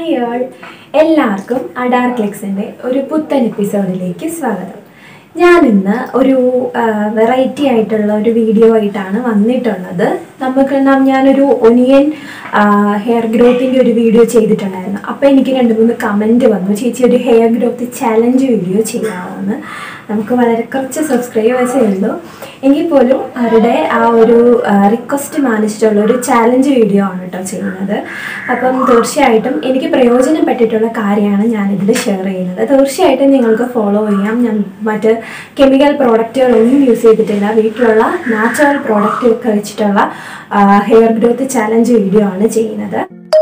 hi all എല്ലാവർക്കും അഡാർ ക്ലിക്സിൻ്റെ ഒരു പുത്തൻ എപ്പിസോഡിലേക്ക് സ്വാഗതം ഞാൻ ഇന്ന് ഒരു വെറൈറ്റി ആയിട്ടുള്ള ഒരു വീഡിയോ ആയിട്ടാണ് വന്നിട്ടുള്ളത് നമുക്ക് നം- ഞാനൊരു ഒനിയൻ ഹെയർ ഗ്രോത്തിൻ്റെ ഒരു വീഡിയോ ചെയ്തിട്ടുണ്ടായിരുന്നു അപ്പോൾ എനിക്ക് രണ്ട് മൂന്ന് കമൻറ്റ് വന്നു ചേച്ചി ഒരു ഹെയർ ഗ്രോത്ത് ചാലഞ്ച് വീഡിയോ ചെയ്യാമെന്ന് നമുക്ക് വളരെ കുറച്ച് സബ്സ്ക്രൈബേഴ്സേ ഉള്ളൂ എങ്കിൽ പോലും അവരുടെ ആ ഒരു റിക്വസ്റ്റ് മാനിച്ചിട്ടുള്ള ഒരു ചാലഞ്ച് വീഡിയോ ആണ് കേട്ടോ ചെയ്യുന്നത് അപ്പം തീർച്ചയായിട്ടും എനിക്ക് പ്രയോജനപ്പെട്ടിട്ടുള്ള കാര്യമാണ് ഞാനിതിൽ ഷെയർ ചെയ്യുന്നത് തീർച്ചയായിട്ടും നിങ്ങൾക്ക് ഫോളോ ചെയ്യാം ഞാൻ മറ്റ് കെമിക്കൽ പ്രോഡക്റ്റുകളൊന്നും യൂസ് ചെയ്തിട്ടില്ല വീട്ടിലുള്ള നാച്ചുറൽ പ്രോഡക്റ്റ് ഒക്കെ വെച്ചിട്ടുള്ള ഹെയർ ഗ്രോത്ത് ചാലഞ്ച് വീഡിയോ ആണ് ചെയ്യുന്നത്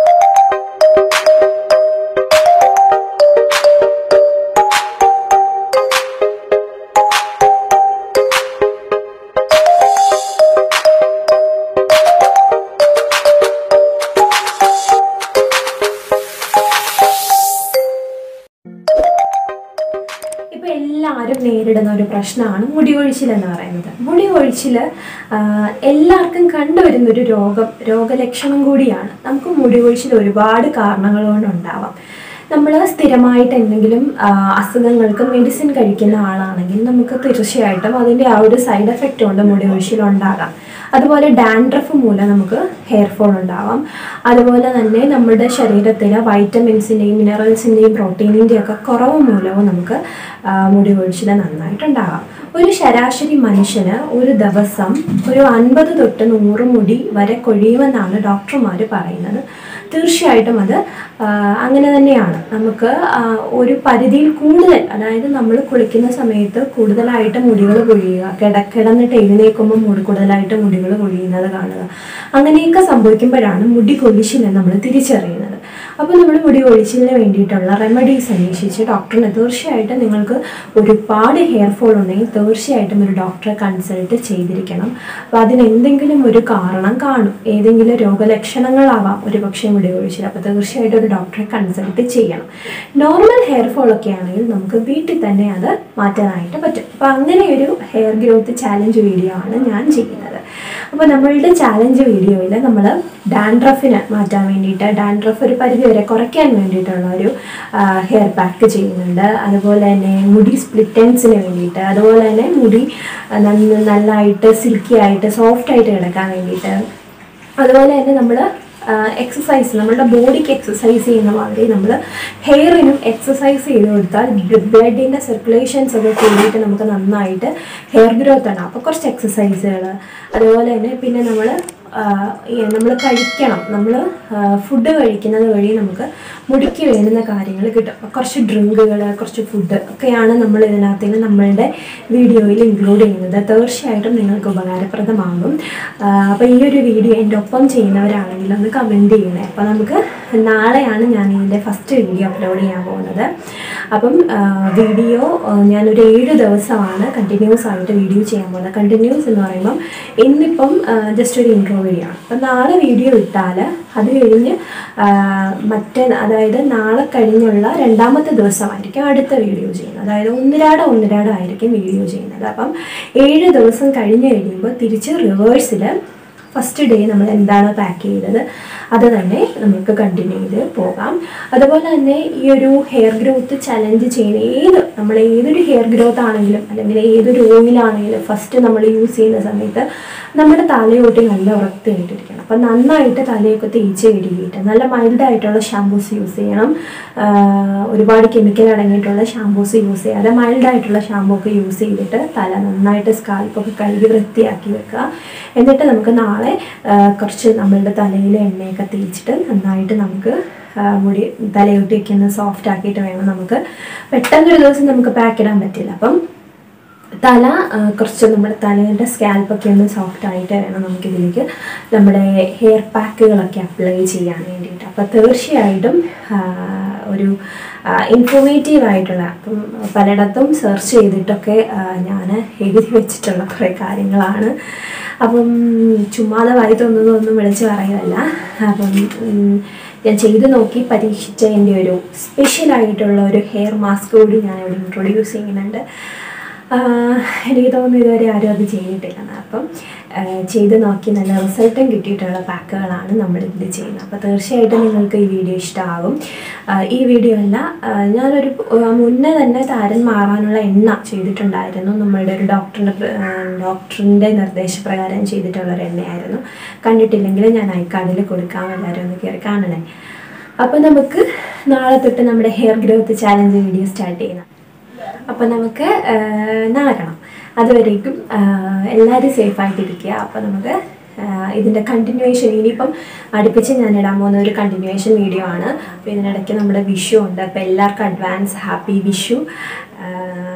ഇപ്പൊ എല്ലാവരും നേരിടുന്ന ഒരു പ്രശ്നമാണ് മുടി കൊഴിച്ചിൽ എന്ന് പറയുന്നത് മുടി കൊഴിച്ചിൽ എല്ലാവർക്കും കണ്ടുവരുന്ന ഒരു രോഗം രോഗലക്ഷണം കൂടിയാണ് നമുക്ക് മുടി കൊഴിച്ചിൽ ഒരുപാട് കാരണങ്ങൾ കൊണ്ടുണ്ടാവാം നമ്മൾ സ്ഥിരമായിട്ട് എന്തെങ്കിലും ആ, അസുഖങ്ങൾക്ക് മെഡിസിൻ കഴിക്കുന്ന ആളാണെങ്കിൽ നമുക്ക് തീർച്ചയായിട്ടും അതിൻ്റെ ആ ഒരു സൈഡ് എഫക്റ്റ് കൊണ്ട് മുടി കൊഴിച്ചിൽ ഉണ്ടാകാം അതുപോലെ ഡാൻഡ്രഫ് മൂലം നമുക്ക് ഹെയർ ഫോൾ ഉണ്ടാവാം അതുപോലെ തന്നെ നമ്മുടെ ശരീരത്തിലെ വൈറ്റമിൻസിൻ്റെയും മിനറൽസിൻ്റെയും പ്രോട്ടീനിൻ്റെയും ഒക്കെ കുറവ് മൂലവും നമുക്ക് ആ, മുടി കൊഴിച്ചിൽ നന്നായിട്ടുണ്ടാകാം ഒരു ശരാശരി മനുഷ്യന് ഒരു ദിവസം ഒരു അൻപത് തൊട്ട് നൂറ് മുടി വരെ കൊഴിയുമെന്നാണ് ഡോക്ടർമാർ പറയുന്നത് തീർച്ചയായിട്ടും അത് ആ, അങ്ങനെ തന്നെയാണ് നമുക്ക് ആ, ഒരു പരിധിയിൽ കൂടുതൽ അതായത് നമ്മൾ കുളിക്കുന്ന സമയത്ത് കൂടുതലായിട്ട് മുടികൾ കൊഴിയുക കിട കിടന്നിട്ട് എഴുന്നേൽക്കുമ്പോൾ മുടി കൂടുതലായിട്ട് മുടികൾ കൊഴിയുന്നത് കാണുക അങ്ങനെയൊക്കെ സംഭവിക്കുമ്പോഴാണ് മുടി കൊഴിച്ചിൽ നമ്മൾ തിരിച്ചറിയുന്നത് അപ്പോൾ നമ്മൾ മുടി കൊഴിച്ചിലിന് വേണ്ടിയിട്ടുള്ള റെമഡീസ് അന്വേഷിച്ച് ഡോക്ടറിനെ തീർച്ചയായിട്ടും നിങ്ങൾക്ക് ഒരുപാട് ഹെയർ ഫോൾ ഉണ്ടെങ്കിൽ തീർച്ചയായിട്ടും ഒരു ഡോക്ടറെ കൺസൾട്ട് ചെയ്തിരിക്കണം അപ്പോൾ അതിന് എന്തെങ്കിലും ഒരു കാരണം കാണും ഏതെങ്കിലും രോഗലക്ഷണങ്ങളാവാം ഒരു പക്ഷേ മുടി കൊഴിച്ചിൽ അപ്പോൾ തീർച്ചയായിട്ടും ഒരു ഡോക്ടറെ കൺസൾട്ട് ചെയ്യണം നോർമൽ ഹെയർ ഫോൾ ഒക്കെ ആണെങ്കിൽ നമുക്ക് വീട്ടിൽ തന്നെ അത് മാറ്റാനായിട്ട് പറ്റും അപ്പോൾ അങ്ങനെ ഒരു ഹെയർ ഗ്രോത്ത് ചാലഞ്ച് വീഡിയോ ആണ് ഞാൻ ചെയ്യുന്നത് അപ്പോൾ നമ്മളുടെ ചാലഞ്ച് വീഡിയോയിൽ നമ്മൾ ഡാൻഡ്രഫിന് മാറ്റാൻ വേണ്ടിയിട്ട് ഡാൻഡ്രഫ് ഒരു പരിധി വരെ കുറയ്ക്കാൻ വേണ്ടിയിട്ടുള്ള ഒരു ഹെയർ പാക്ക് ചെയ്യുന്നുണ്ട് അതുപോലെ തന്നെ മുടി സ്പ്ലിറ്റൻസിന് വേണ്ടിയിട്ട് അതുപോലെ തന്നെ മുടി ആ, നന്ന- നന്നായിട്ട് സിൽക്കി ആയിട്ട് സോഫ്റ്റ് ആയിട്ട് കിടക്കാൻ വേണ്ടിയിട്ട് അതുപോലെ തന്നെ നമ്മൾ എക്സസൈസ് നമ്മളുടെ ബോഡിക്ക് എക്സസൈസ് ചെയ്യുന്ന മാതിരി നമ്മൾ ഹെയറിനും എക്സസൈസ് ചെയ്ത് കൊടുത്താൽ ബ്ലഡിൻ്റെ സർക്കുലേഷൻസ് ഒക്കെ കൂടിയിട്ട് നമുക്ക് നന്നായിട്ട് ഹെയർ ഗ്രോത്ത് ആണ് അപ്പോൾ കുറച്ച് എക്സസൈസുകൾ അതുപോലെ തന്നെ പിന്നെ നമ്മൾ നമ്മൾ കഴിക്കണം നമ്മൾ ഫുഡ് കഴിക്കുന്നത് വഴി നമുക്ക് മുടിക്ക് വേണ്ടുന്ന കാര്യങ്ങൾ കിട്ടും അപ്പോൾ കുറച്ച് ഡ്രിങ്കുകൾ കുറച്ച് ഫുഡ് ഒക്കെയാണ് നമ്മൾ ഇതിനകത്ത് നിന്ന് നമ്മളുടെ വീഡിയോയിൽ ഇൻക്ലൂഡ് ചെയ്യുന്നത് തീർച്ചയായിട്ടും നിങ്ങൾക്ക് ഉപകാരപ്രദമാകും അപ്പോൾ ഈ ഒരു വീഡിയോ എൻ്റെ ഒപ്പം ചെയ്യുന്നവരാണെങ്കിൽ ഒന്ന് കമൻറ്റ് ചെയ്യണേ അപ്പോൾ നമുക്ക് നാളെയാണ് ഞാൻ ഇതിൻ്റെ ഫസ്റ്റ് വീഡിയോ അപ്ലോഡ് ചെയ്യാൻ പോകുന്നത് അപ്പം വീഡിയോ ഞാനൊരു ഏഴ് ദിവസമാണ് കണ്ടിന്യൂസ് ആയിട്ട് വീഡിയോ ചെയ്യാൻ പോകുന്നത് കണ്ടിന്യൂസ് എന്ന് പറയുമ്പം ഇന്നിപ്പം ജസ്റ്റ് ഒരു ഇൻട്രോ വീഡിയോ ആണ് അപ്പം നാളെ വീഡിയോ ഇട്ടാൽ അത് കഴിഞ്ഞ് ആ, മറ്റേ അതായത് നാളെ കഴിഞ്ഞുള്ള രണ്ടാമത്തെ ദിവസമായിരിക്കും അടുത്ത വീഡിയോ ചെയ്യുന്നത് അതായത് ഒന്നിരാട ഒന്നിരാടായിരിക്കും വീഡിയോ ചെയ്യുന്നത് അപ്പം ഏഴ് ദിവസം കഴിഞ്ഞ് കഴിയുമ്പോൾ തിരിച്ച് റിവേഴ്സിൽ ഫസ്റ്റ് ഡേ നമ്മൾ എന്താണ് പാക്ക് ചെയ്തത് അത് തന്നെ നമുക്ക് കണ്ടിന്യൂ ചെയ്ത് പോകാം അതുപോലെ തന്നെ ഈ ഒരു ഹെയർ ഗ്രോത്ത് ചലഞ്ച് ചെയ്യുന്ന ഏത് നമ്മൾ ഏതൊരു ഹെയർ ഗ്രോത്ത് ആണെങ്കിലും അല്ലെങ്കിൽ ഏതൊരു ഓയിലാണെങ്കിലും ഫസ്റ്റ് നമ്മൾ യൂസ് ചെയ്യുന്ന സമയത്ത് നമ്മുടെ തലയോട്ടി നല്ല ഉറപ്പായിട്ടിരിക്കണം അപ്പം നന്നായിട്ട് തലയൊക്കെ തേച്ച് കഴുകിയിട്ട് നല്ല മൈൽഡായിട്ടുള്ള ഷാമ്പൂസ് യൂസ് ചെയ്യണം ആഹ് ഒരുപാട് കെമിക്കൽ അടങ്ങിയിട്ടുള്ള ഷാമ്പൂസ് യൂസ് ചെയ്യാതെ മൈൽഡായിട്ടുള്ള ഷാമ്പൂ ഒക്കെ യൂസ് ചെയ്തിട്ട് തല നന്നായിട്ട് സ്കാൽപ്പൊക്കെ കഴുകി വൃത്തിയാക്കി വെക്കുക എന്നിട്ട് നമുക്ക് നാളെ ആഹ് കുറച്ച് നമ്മളുടെ തലയിൽ എണ്ണയൊക്കെ തേച്ചിട്ട് നന്നായിട്ട് നമുക്ക് ആഹ് മുടി തലയൊട്ടിയൊക്കെ ഒന്ന് സോഫ്റ്റ് ആക്കിയിട്ട് വേണം നമുക്ക് പെട്ടെന്നൊരു ദിവസം നമുക്ക് പാക്ക് ഇടാൻ പറ്റില്ല അപ്പം തല ആ, കുറച്ച് നമ്മുടെ തലേൻ്റെ സ്കാൽപ്പൊക്കെ ഒന്ന് സോഫ്റ്റ് ആയിട്ട് വേണം നമുക്കിതിലേക്ക് നമ്മുടെ ഹെയർ പാക്കുകളൊക്കെ അപ്ലൈ ചെയ്യാൻ വേണ്ടിയിട്ട് അപ്പോൾ തീർച്ചയായിട്ടും ആ, ഒരു ഇൻഫോർമേറ്റീവ് ആയിട്ടുള്ള അപ്പം പലയിടത്തും സെർച്ച് ചെയ്തിട്ടൊക്കെ ഞാൻ എഴുതി വെച്ചിട്ടുള്ള കുറേ കാര്യങ്ങളാണ് അപ്പം ചുമ്മാതെ വായി തോന്നുന്നതൊന്നും വിളിച്ച് പറയുമല്ല അപ്പം ഉം, ഞാൻ ചെയ്തു നോക്കി പരീക്ഷിച്ച എൻ്റെ ഒരു സ്പെഷ്യൽ ആയിട്ടുള്ള ഒരു ഹെയർ മാസ്ക് കൂടി ഞാൻ ഇവിടെ ഇൻട്രൊഡ്യൂസ് ചെയ്യുന്നുണ്ട് ആഹ് എനിക്ക് തോന്നുന്നു ഇതുവരെ ആരും അത് ചെയ്തിട്ടില്ലെന്ന് അപ്പം ആഹ് ചെയ്ത് നോക്കി നല്ല റിസൾട്ടും കിട്ടിയിട്ടുള്ള പാക്കുകളാണ് നമ്മൾ ഇതിൽ ചെയ്യുന്നത് അപ്പോൾ തീർച്ചയായിട്ടും നിങ്ങൾക്ക് ഈ വീഡിയോ ഇഷ്ടമാകും ആഹ് ഈ വീഡിയോ അല്ല ആഹ് ഞാനൊരു ആഹ് മുന്നേ തന്നെ താരൻ മാറാനുള്ള എണ്ണ ചെയ്തിട്ടുണ്ടായിരുന്നു നമ്മളുടെ ഒരു ഡോക്ടറിൻ്റെ ഡോക്ടറിൻ്റെ നിർദ്ദേശപ്രകാരം ചെയ്തിട്ടുള്ള ഒരു എണ്ണയായിരുന്നു കണ്ടിട്ടില്ലെങ്കിൽ ഞാൻ ഐക്കാർഡിൽ കൊടുക്കാം എല്ലാവരും ഒന്ന് കയറി കാണണേ അപ്പോൾ നമുക്ക് നാളെ തൊട്ട് നമ്മുടെ hair growth challenge video start ചെയ്യണം അപ്പോൾ നമുക്ക് ആ, നാളെ കാണാം അതുവരേക്കും ആ, എല്ലാവരും സേഫായിട്ടിരിക്കുക അപ്പോൾ നമുക്ക് ആ, ഇതിൻ്റെ കണ്ടിന്യൂവേഷൻ ഇനിയിപ്പം അടുപ്പിച്ച് ഞാൻ ഇടാൻ പോകുന്ന ഒരു കണ്ടിന്യൂവേഷൻ വീഡിയോ ആണ് അപ്പോൾ ഇതിനിടയ്ക്ക് നമ്മുടെ വിഷു ഉണ്ട് അപ്പോൾ എല്ലാവർക്കും അഡ്വാൻസ് ഹാപ്പി വിഷു ആ,